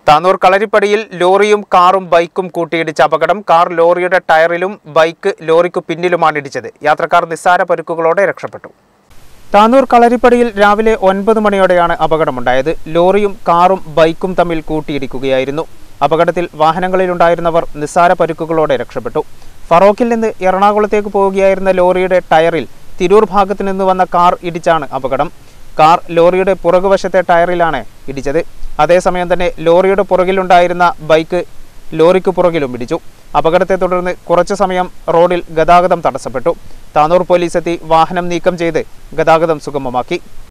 താനൂർ കളരിപ്പടിയിൽ ലോറിയും കാറും ബൈക്കും കൂട്ടിയിടിച്ച അപകടം കാർ ലോറിയുടെ ടയറിലും ബൈക്ക് ലോറിക്കു പിന്നിലുമാണ് ഇടിച്ചത് യാത്രക്കാർ നിസ്സാര പരുക്കുകളോടെ രക്ഷപ്പെട്ടു താനൂർ കളരിപ്പടിയിൽ രാവിലെ ഒൻപത് മണിയോടെയാണ് അപകടമുണ്ടായത് ലോറിയും കാറും ബൈക്കും തമ്മിൽ കൂട്ടിയിടിക്കുകയായിരുന്നു അപകടത്തിൽ വാഹനങ്ങളിലുണ്ടായിരുന്നവർ നിസ്സാര പരുക്കുകളോടെ രക്ഷപ്പെട്ടു ഫറോക്കിൽ നിന്ന് എറണാകുളത്തേക്ക് പോവുകയായിരുന്ന ലോറിയുടെ ടയറിൽ തിരൂർ ഭാഗത്തു നിന്ന് വന്ന കാർ ഇടിച്ചാണ് അപകടം കാർ ലോറിയുടെ പുറകുവശത്തെ ടയറിലാണ് ഇടിച്ചത് അതേസമയം തന്നെ ലോറിയുടെ പുറകിലുണ്ടായിരുന്ന ബൈക്ക് ലോറിക്ക് പുറകിലും ഇടിച്ചു അപകടത്തെ തുടർന്ന് കുറച്ചു സമയം റോഡിൽ ഗതാഗതം തടസ്സപ്പെട്ടു താനൂർ പോലീസ് എത്തി വാഹനം നീക്കം ചെയ്ത് ഗതാഗതം സുഗമമാക്കി